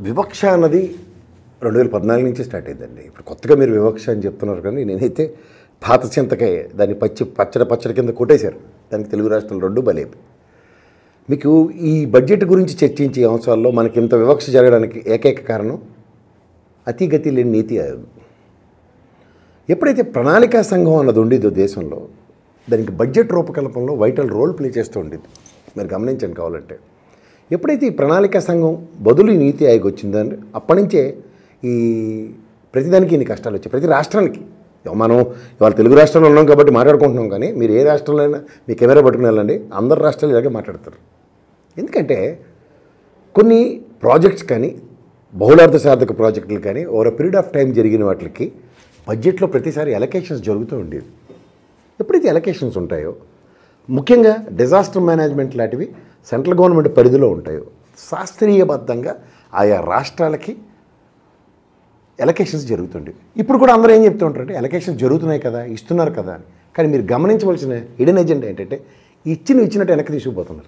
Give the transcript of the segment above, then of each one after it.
వివక్ష అన్నది రెండు వేల పద్నాలుగు నుంచి స్టార్ట్ అయిందండి ఇప్పుడు కొత్తగా మీరు వివక్ష అని చెప్తున్నారు కానీ నేనైతే పాత చింతకాయ దాన్ని పచ్చి పచ్చడి పచ్చడి కింద కొట్టేశారు దానికి తెలుగు రాష్ట్రాలు రెండు బలేపు మీకు ఈ బడ్జెట్ గురించి చర్చించే అంశాల్లో మనకి ఇంత వివక్ష జరగడానికి ఏకైక కారణం అతిగతి లేని నీతి ఆయోగ్ ఎప్పుడైతే ప్రణాళికా సంఘం అన్నది ఉండేదో దేశంలో దానికి బడ్జెట్ రూపకల్పనలో వైటల్ రోల్ ప్లే చేస్తూ ఉండేది మీరు గమనించండి కావాలంటే ఎప్పుడైతే ఈ ప్రణాళికా సంఘం బదులు ఈ నీతి ఆయోగ్ వచ్చిందండి అప్పటి నుంచే ఈ ప్రతిదానికి ఇన్ని కష్టాలు వచ్చాయి ప్రతి రాష్ట్రానికి మనం ఇవాళ తెలుగు రాష్ట్రంలో ఉన్నాం కాబట్టి మాట్లాడుకుంటున్నాం కానీ మీరు ఏ రాష్ట్రంలో అయినా మీ కెమెరా పట్టుకుని వెళ్ళండి అందరు రాష్ట్రాలు ఇలాగే మాట్లాడతారు ఎందుకంటే కొన్ని ప్రాజెక్ట్స్ కానీ బహుళార్థ సాధక ప్రాజెక్టులు కానీ ఓవర్ పీరియడ్ ఆఫ్ టైం జరిగిన వాటికి బడ్జెట్లో ప్రతిసారి ఎలకేషన్స్ జరుగుతూ ఉండేవి ఎప్పుడైతే ఎలకేషన్స్ ఉంటాయో ముఖ్యంగా డిజాస్టర్ మేనేజ్మెంట్ లాంటివి సెంట్రల్ గవర్నమెంట్ పరిధిలో ఉంటాయో శాస్త్రీయబద్ధంగా ఆయా రాష్ట్రాలకి ఎలకేషన్స్ జరుగుతుండేవి ఇప్పుడు కూడా అందరూ ఏం చెప్తూ ఉంటారంటే ఎలకేషన్స్ జరుగుతున్నాయి కదా ఇస్తున్నారు కదా అని కానీ మీరు గమనించవలసిన హిడెన్ ఎజెండా ఏంటంటే ఇచ్చిన ఇచ్చినట్టు వెనక్కి తీసుకుపోతున్నారు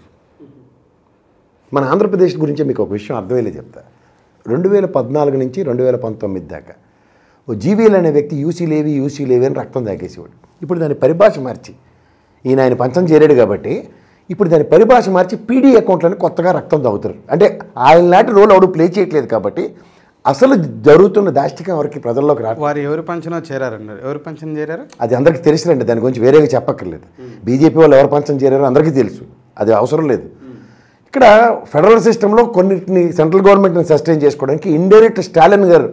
మన ఆంధ్రప్రదేశ్ గురించి మీకు ఒక విషయం అర్థమయ్యే చెప్తా రెండు వేల పద్నాలుగు నుంచి రెండు వేల పంతొమ్మిది దాకా ఓ జీవీఎల్ అనే వ్యక్తి యూసీ లేవి యూసీ లేవి అని రక్తం తాగేసేవాడు ఇప్పుడు దాని పరిభాష మార్చి ఈయన ఆయన పంచం చేరాడు కాబట్టి ఇప్పుడు దాని పరిభాష మార్చి పీడీ అకౌంట్లను కొత్తగా రక్తం తాగుతారు అంటే ఆయన లాంటి రోల్ ఎవడు ప్లే చేయట్లేదు కాబట్టి అసలు జరుగుతున్న దాష్టికం ఎవరికి ప్రజల్లోకి రా వారు ఎవరి పంచనో చేరారన్నారు ఎవరి పంచన చేరారు అది అందరికీ తెలుసులేండి దాని గురించి వేరేగా చెప్పక్కర్లేదు బీజేపీ వాళ్ళు ఎవరు పంచం చేరారో అందరికీ తెలుసు అది అవసరం లేదు ఇక్కడ ఫెడరల్ సిస్టంలో కొన్నిటిని సెంట్రల్ గవర్నమెంట్ని సస్టైన్ చేసుకోవడానికి ఇండైరెక్ట్ స్టాలిన్ గారు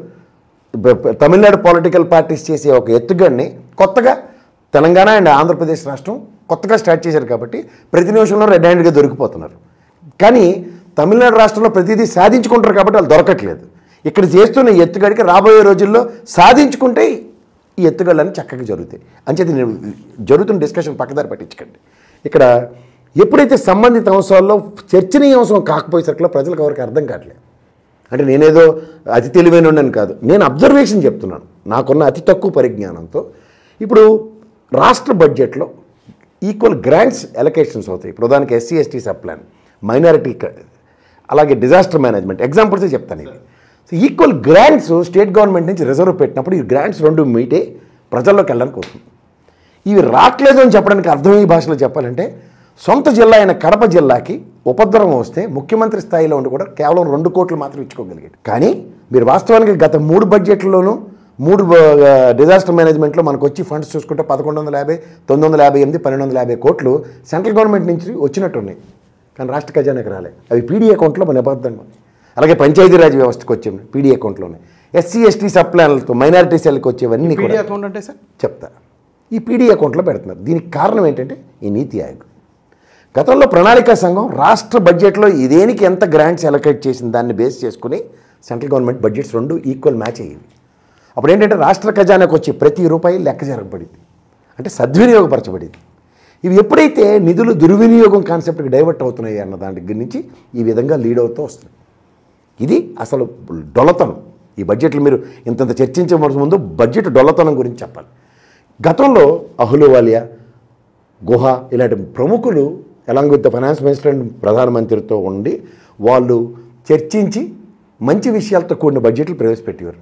బ- బ- తమిళనాడు పొలిటికల్ పార్టీస్ చేసే ఒక ఎత్తుగడిని కొత్తగా తెలంగాణ అండ్ ఆంధ్రప్రదేశ్ రాష్ట్రం కొత్తగా స్టార్ట్ చేశారు కాబట్టి ప్రతి నిమిషంలో రెడ్ హ్యాండ్గా దొరికిపోతున్నారు కానీ తమిళనాడు రాష్ట్రంలో ప్రతిదీ సాధించుకుంటారు కాబట్టి వాళ్ళు దొరకట్లేదు ఇక్కడ చేస్తున్న ఈ ఎత్తుగడికి రాబోయే రోజుల్లో సాధించుకుంటే ఈ ఎత్తుగడలన్నీ చక్కగా జరుగుతాయి అంచేది నేను జరుగుతున్న డిస్కషన్ పక్కదారి పట్టించకండి ఇక్కడ ఎప్పుడైతే సంబంధిత అంశాల్లో చర్చనీయ అంశం కాకపోయేసరికి ప్రజలకు ఎవరికి అర్థం కావట్లేదు అంటే నేనేదో అతి తెలివైన ఉండని కాదు నేను అబ్జర్వేషన్ చెప్తున్నాను నాకున్న అతి తక్కువ పరిజ్ఞానంతో ఇప్పుడు రాష్ట్ర బడ్జెట్లో ఈక్వల్ గ్రాంట్స్ ఎలకేషన్స్ అవుతాయి ఇప్పుడు ఉదాహరణకి SC ST sub plan minority అలాగే డిజాస్టర్ మేనేజ్మెంట్ ఎగ్జాంపుల్సే చెప్తాను ఇది so equal grants state government నుంచి రిజర్వ్ పెట్టినప్పుడు ఈ గ్రాంట్స్ రెండు మీటే ప్రజల్లోకి వెళ్ళడానికి వస్తుంది ఇవి రావట్లేదు అని చెప్పడానికి అర్థమయ్యే భాషలో చెప్పాలంటే సొంత జిల్లా అయిన కడప జిల్లాకి ఉపద్రవం వస్తే ముఖ్యమంత్రి స్థాయిలో ఉండి కూడా కేవలం రెండు కోట్లు మాత్రం ఇచ్చుకోగలిగాడు కానీ మీరు వాస్తవానికి గత మూడు బడ్జెట్లలోనూ మూడు డిజాస్టర్ మేనేజ్మెంట్లో మనకు వచ్చి ఫండ్స్ చూసుకుంటే పదకొండు వందల యాభై తొమ్మిది వందల యాభై ఎనిమిది పన్నెండు వందల యాభై కోట్లు సెంట్రల్ గవర్నమెంట్ నుంచి వచ్చినట్టు ఉన్నాయి కానీ రాష్ట్ర ఖజానాకి రాలే అవి పీడీ అకౌంట్లో మన నిబద్ధంగా ఉన్నాయి అలాగే పంచాయతీరాజ్ వ్యవస్థకు వచ్చే పీడీ అకౌంట్లోనే ఎస్సీ ఎస్టీ సబ్ ప్లాన్లతో మైనారిటీ సెల్కి వచ్చేవన్నీ పీడీ కూడా అకౌంట్ అంటే సార్ చెప్తా ఈ పీడీ అకౌంట్లో పెడుతున్నారు దీనికి కారణం ఏంటంటే ఈ నీతి ఆయోగ్ గతంలో ప్రణాళికా సంఘం రాష్ట్ర బడ్జెట్లో ఇదేనికి ఎంత గ్రాంట్స్ అలొకేట్ చేసిన దాన్ని బేస్ చేసుకుని సెంట్రల్ గవర్నమెంట్ బడ్జెట్స్ రెండు ఈక్వల్ మ్యాచ్ అయ్యేవి అప్పుడు ఏంటంటే రాష్ట్ర ఖజానాకు వచ్చే ప్రతి రూపాయి లెక్క జరగబడింది అంటే సద్వినియోగపరచబడింది ఇవి ఎప్పుడైతే నిధులు దుర్వినియోగం కాన్సెప్ట్కి డైవర్ట్ అవుతున్నాయి అన్న దాని దగ్గర నుంచి ఈ విధంగా లీడ్ అవుతూ వస్తుంది ఇది అసలు డొల్లతనం ఈ బడ్జెట్లు మీరు ఇంతంత చర్చించే ముందు బడ్జెట్ డొల్లతనం గురించి చెప్పాలి గతంలో అహులువాలియా గుహ ఇలాంటి ప్రముఖులు along with the finance minister and ప్రధానమంత్రితో ఉండి వాళ్ళు చర్చించి మంచి విషయాలతో కూడిన బడ్జెట్లు ప్రవేశపెట్టేవారు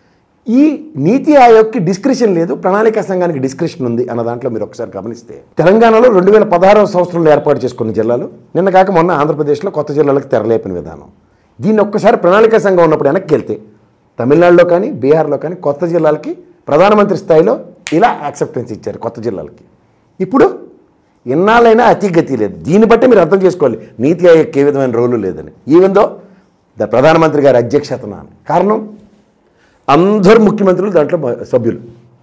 ఈ నీతి ఆయోగ్కి డిస్క్రిప్షన్ లేదు ప్రణాళికా సంఘానికి డిస్క్రిప్షన్ ఉంది అన్న దాంట్లో మీరు ఒకసారి గమనిస్తే తెలంగాణలో రెండు వేల పదహారవ సంవత్సరంలో ఏర్పాటు చేసుకున్న జిల్లాలు నిన్న కాక మొన్న ఆంధ్రప్రదేశ్లో కొత్త జిల్లాలకు తెరలేపిన విధానం దీన్ని ఒక్కసారి ప్రణాళిక సంఘం ఉన్నప్పుడు వెనక్కి వెళ్తే తమిళనాడులో కానీ బీహార్లో కానీ కొత్త జిల్లాలకి ప్రధానమంత్రి స్థాయిలో ఇలా యాక్సెప్టెన్స్ ఇచ్చారు కొత్త జిల్లాలకి ఇప్పుడు ఇన్నాళ్ళైనా అతిగతి లేదు దీన్ని బట్టి మీరు అర్థం చేసుకోవాలి నీతి ఆయోగ్కి ఏ విధమైన రోలు లేదని ఈవెందో ద ప్రధానమంత్రి గారి అధ్యక్షతన అని. కారణం అందరు ముఖ్యమంత్రులు దాంట్లో మ- సభ్యులు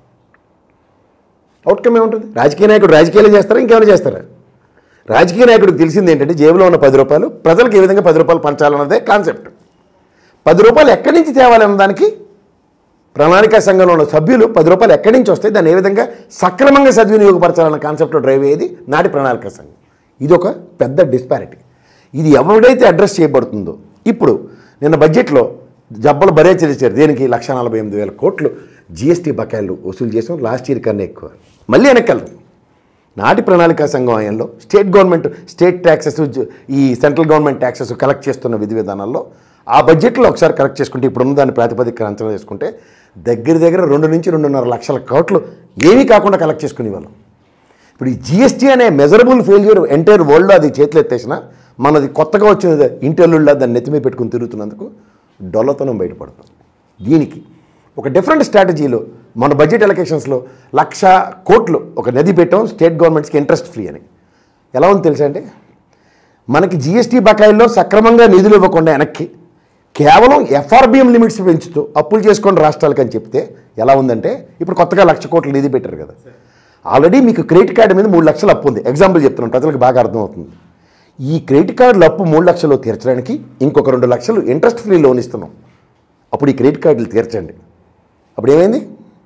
అవుట్కమ్ ఏముంటుంది రాజకీయ నాయకుడు రాజకీయాలు చేస్తారా ఇంకేమైనా చేస్తారా రాజకీయ నాయకుడికి తెలిసింది ఏంటంటే జేబులో ఉన్న పది రూపాయలు ప్రజలకు ఏ విధంగా పది రూపాయలు పంచాలన్నదే కాన్సెప్ట్ పది రూపాయలు ఎక్కడి నుంచి తేవాలన్న దానికి ప్రణాళికా సంఘంలో ఉన్న సభ్యులు పది రూపాయలు ఎక్కడి నుంచి వస్తాయి దాన్ని ఏ విధంగా సక్రమంగా సద్వినియోగపరచాలన్న కాన్సెప్ట్లో డ్రైవ్ అయ్యేది నాటి ప్రణాళికా సంఘం ఇది ఒక పెద్ద డిస్పారిటీ ఇది ఎవరైతే అడ్రస్ చేయబడుతుందో ఇప్పుడు నిన్న బడ్జెట్లో జబ్బలు బరే చేశారు దేనికి లక్ష నలభై ఎనిమిది వేల కోట్లు జీఎస్టీ బకాయిలు వసూలు చేసాం లాస్ట్ ఇయర్ కన్నా ఎక్కువ మళ్ళీ వెనక్కెళ్ళదు నాటి ప్రణాళికా సంఘం ఆయంలో స్టేట్ గవర్నమెంట్ స్టేట్ ట్యాక్సెస్ ఈ సెంట్రల్ గవర్నమెంట్ ట్యాక్సెస్ కలెక్ట్ చేస్తున్న విధి విధానాల్లో ఆ బడ్జెట్లో ఒకసారి కరెక్ట్ చేసుకుంటే ఇప్పుడున్న దాని ప్రాతిపదిక అంచనా చేసుకుంటే దగ్గర దగ్గర రెండు నుంచి రెండున్నర లక్షల కోట్లు ఏమీ కాకుండా కలెక్ట్ చేసుకునే వాళ్ళం ఇప్పుడు ఈ జిఎస్టీ అనే మెజరబుల్ ఫెయిల్యూర్ ఎంటైర్ వరల్డ్లో అది చేతులు ఎత్తేసిన మనది కొత్తగా వచ్చిన ఇంటర్వ్యూల్లో దాన్ని నెత్తిమీ పెట్టుకుని తిరుగుతున్నందుకు డొల్లతనం బయటపడుతుంది దీనికి ఒక డిఫరెంట్ స్ట్రాటజీలో మన బడ్జెట్ ఎలక్షన్స్లో లక్ష కోట్లు ఒక నది పెట్టాం స్టేట్ గవర్నమెంట్స్కి ఇంట్రెస్ట్ ఫ్రీ అని ఎలా ఉంది తెలుసా అంటే మనకి జిఎస్టీ బకాయిల్లో సక్రమంగా నిధులు ఇవ్వకుండా వెనక్కి కేవలం ఎఫ్ఆర్బిఎం లిమిట్స్ పెంచుతూ అప్పులు చేసుకోండి రాష్ట్రాలకు అని చెప్తే ఎలా ఉందంటే ఇప్పుడు కొత్తగా లక్ష కోట్లు నిధి పెట్టారు కదా ఆల్రెడీ మీకు క్రెడిట్ కార్డు మీద మూడు లక్షలు అప్పు ఉంది ఎగ్జాంపుల్ చెప్తున్నాను ప్రజలకు బాగా అర్థమవుతుంది ఈ క్రెడిట్ కార్డుల అప్పు మూడు లక్షలు తీర్చడానికి ఇంకొక రెండు లక్షలు ఇంట్రెస్ట్ ఫ్రీ లోన్ ఇస్తున్నాం అప్పుడు ఈ క్రెడిట్ కార్డులు తీర్చండి అప్పుడు ఏమైంది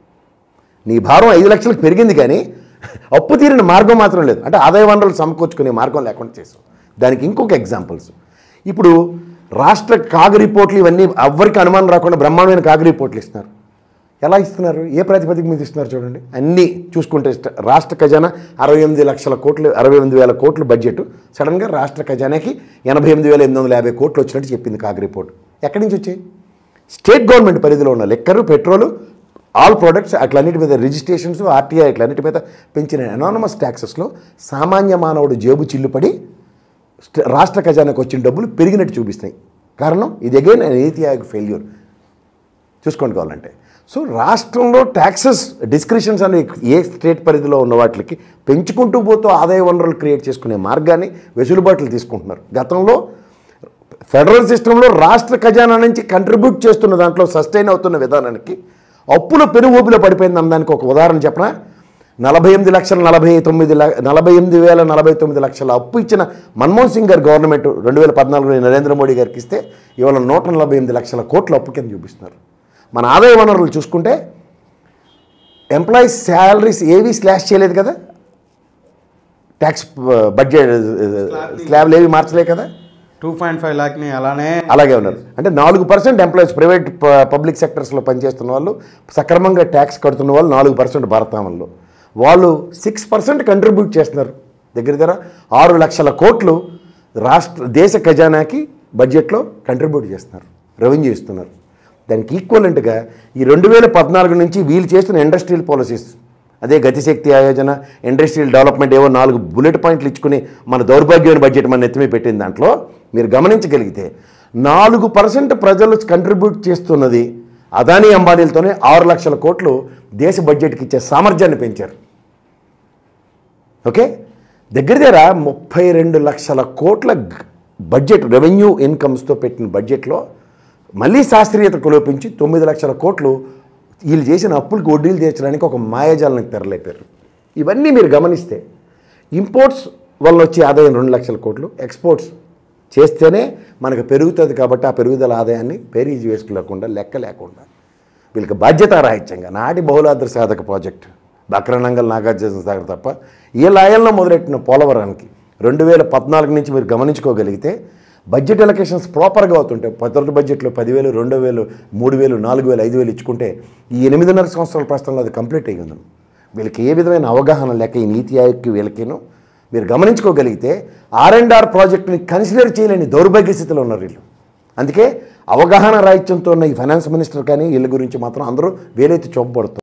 నీ భారం ఐదు లక్షలకు పెరిగింది కానీ అప్పు తీరిన మార్గం మాత్రం లేదు అంటే ఆదాయ వనరులు సమకూర్చుకునే మార్గం లేకుండా చేసాం దానికి ఇంకొక ఎగ్జాంపుల్స్ ఇప్పుడు రాష్ట్ర కాగు రిపోర్ట్లు ఇవన్నీ ఎవ్వరికి అనుమానం రాకుండా బ్రహ్మాండమైన కాగు రిపోర్ట్లు ఇస్తున్నారు ఎలా ఇస్తున్నారు ఏ ప్రాతిపదిక మీద ఇస్తున్నారు చూడండి అన్నీ చూసుకుంటే స్ట- రాష్ట్ర ఖజానా అరవై ఎనిమిది లక్షల కోట్లు అరవై ఎనిమిది వేల కోట్ల బడ్జెట్ సడన్గా రాష్ట్ర ఖజానాకి ఎనభై ఎనిమిది వేల ఎనిమిది వందల యాభై కోట్లు వచ్చినట్టు చెప్పింది కాగ్ రిపోర్ట్ ఎక్కడి నుంచి వచ్చాయి స్టేట్ గవర్నమెంట్ పరిధిలో ఉన్న లెక్కరు పెట్రోలు ఆల్ ప్రోడక్ట్స్ అట్లన్నిటి మీద రిజిస్ట్రేషన్స్ ఆర్టీఐ అట్లన్నిటి మీద పెంచిన ఎనానమస్ ట్యాక్సెస్లో సామాన్య మానవుడు జేబు చిల్లుపడి స్ట- రాష్ట్ర ఖజానాకు వచ్చిన డబ్బులు పెరిగినట్టు చూపిస్తాయి కారణం ఇది అగైన్ నీతి ఆయోగ్ ఫెయిల్యూర్ చూసుకోండి కావాలంటే సో రాష్ట్రంలో ట్యాక్సెస్ డిస్క్రిషన్స్ అనే ఏ స్టేట్ పరిధిలో ఉన్న వాటికి పెంచుకుంటూ పోతూ ఆదాయ వనరులు క్రియేట్ చేసుకునే మార్గాన్ని వెసులుబాట్లు తీసుకుంటున్నారు గతంలో ఫెడరల్ సిస్టంలో రాష్ట్ర ఖజానా నుంచి కంట్రిబ్యూట్ చేస్తున్న దాంట్లో సస్టైన్ అవుతున్న విధానానికి అప్పుల పెను ఊపిలో పడిపోయింది అనడానికి ఒక ఉదాహరణ చెప్పనా నలభై ఎనిమిది లక్షల నలభై తొమ్మిది ల- నలభై ఎనిమిది వేల నలభై తొమ్మిది లక్షల అప్పు ఇచ్చిన మన్మోహన్ సింగ్ గారి గవర్నమెంట్ రెండు వేల పద్నాలుగులో నరేంద్ర మోడీ గారికి ఇస్తే ఇవాళ నూట నలభై ఎనిమిది లక్షల కోట్ల అప్పు కింద చూపిస్తున్నారు మన ఆదాయ వనరులు చూసుకుంటే ఎంప్లాయీస్ శాలరీస్ ఏవి స్లాష్ చేయలేదు కదా ట్యాక్స్ బడ్జెట్ స్లాబ్లు ఏవి మార్చలే కదా టూ పాయింట్ ఫైవ్ ల్యాక్ని అలానే అలాగే ఉన్నారు అంటే నాలుగు పర్సెంట్ ఎంప్లాయీస్ ప్రైవేట్ పబ్లిక్ సెక్టర్స్లో పనిచేస్తున్న వాళ్ళు సక్రమంగా ట్యాక్స్ కడుతున్న వాళ్ళు నాలుగు పర్సెంట్ భారతామల్లో వాళ్ళు సిక్స్ పర్సెంట్ కంట్రిబ్యూట్ చేస్తున్నారు దగ్గర దగ్గర ఆరు లక్షల కోట్లు రాష్ట్ర దేశ ఖజానాకి బడ్జెట్లో కంట్రిబ్యూట్ చేస్తున్నారు రెవెన్యూ ఇస్తున్నారు దానికి ఈక్వలెంట్గా ఈ రెండు వేల పద్నాలుగు నుంచి వీళ్ళు చేస్తున్న ఇండస్ట్రియల్ పాలసీస్ అదే గతిశక్తి ఆయోజన ఇండస్ట్రియల్ డెవలప్మెంట్ ఏవో నాలుగు బుల్లెట్ పాయింట్లు ఇచ్చుకుని మన దౌర్భాగ్యమైన బడ్జెట్ మన ఎత్తిమే పెట్టిన దాంట్లో మీరు గమనించగలిగితే నాలుగు పర్సెంట్ ప్రజలు కంట్రిబ్యూట్ చేస్తున్నది అదానీ అంబానీలతోనే ఆరు లక్షల కోట్లు దేశ బడ్జెట్కి ఇచ్చే సామర్థ్యాన్ని పెంచారు ఓకే దగ్గర దగ్గర ముప్పై రెండు లక్షల కోట్ల గ- బడ్జెట్ రెవెన్యూ ఇన్కమ్స్తో పెట్టిన బడ్జెట్లో మళ్ళీ శాస్త్రీయతకు లోపించి తొమ్మిది లక్షల కోట్లు వీళ్ళు చేసిన అప్పులకు వడ్డీలు తీర్చడానికి ఒక మాయాజాలను తెరలేపారు ఇవన్నీ మీరు గమనిస్తే ఇంపోర్ట్స్ వల్ల వచ్చే ఆదాయం రెండు లక్షల కోట్లు ఎక్స్పోర్ట్స్ చేస్తేనే మనకు పెరుగుతుంది కాబట్టి ఆ పెరుగుదల ఆదాయాన్ని పేరీజు వేసుకోలేకుండా లెక్క లేకుండా వీళ్ళకి బాధ్యతారాహిత్యంగా నాటి బహుళాద్ర సాధక ప్రాజెక్ట్ బక్రనంగల్ నాగార్జున సాగర్ తప్ప ఈ లాయల్లో మొదలెట్టిన పోలవరానికి రెండు వేల పద్నాలుగు నుంచి మీరు గమనించుకోగలిగితే బడ్జెట్ ఎలకేషన్స్ ప్రాపర్గా అవుతుంటే మొదటి బడ్జెట్లో పదివేలు రెండు వేలు మూడు వేలు నాలుగు వేలు ఐదు వేలు ఇచ్చుకుంటే ఈ ఎనిమిదిన్నర సంవత్సరాల ప్రస్తుతంలో అది కంప్లీట్ అయ్యి ఉంది వీళ్ళకి ఏ విధమైన అవగాహన లేక ఈ నీతి ఆయోగ్కి వీళ్ళకేను మీరు గమనించుకోగలిగితే ఆర్ అండ్ ఆర్ ప్రాజెక్టుని కన్సిడర్ చేయలేని దౌర్భాగ్య స్థితిలో ఉన్నారు వీళ్ళు అందుకే అవగాహన రాహిత్యంతో ఉన్న ఈ ఫైనాన్స్ మినిస్టర్ కానీ వీళ్ళ గురించి మాత్రం అందరూ వేలైతే చూపబడుతుంది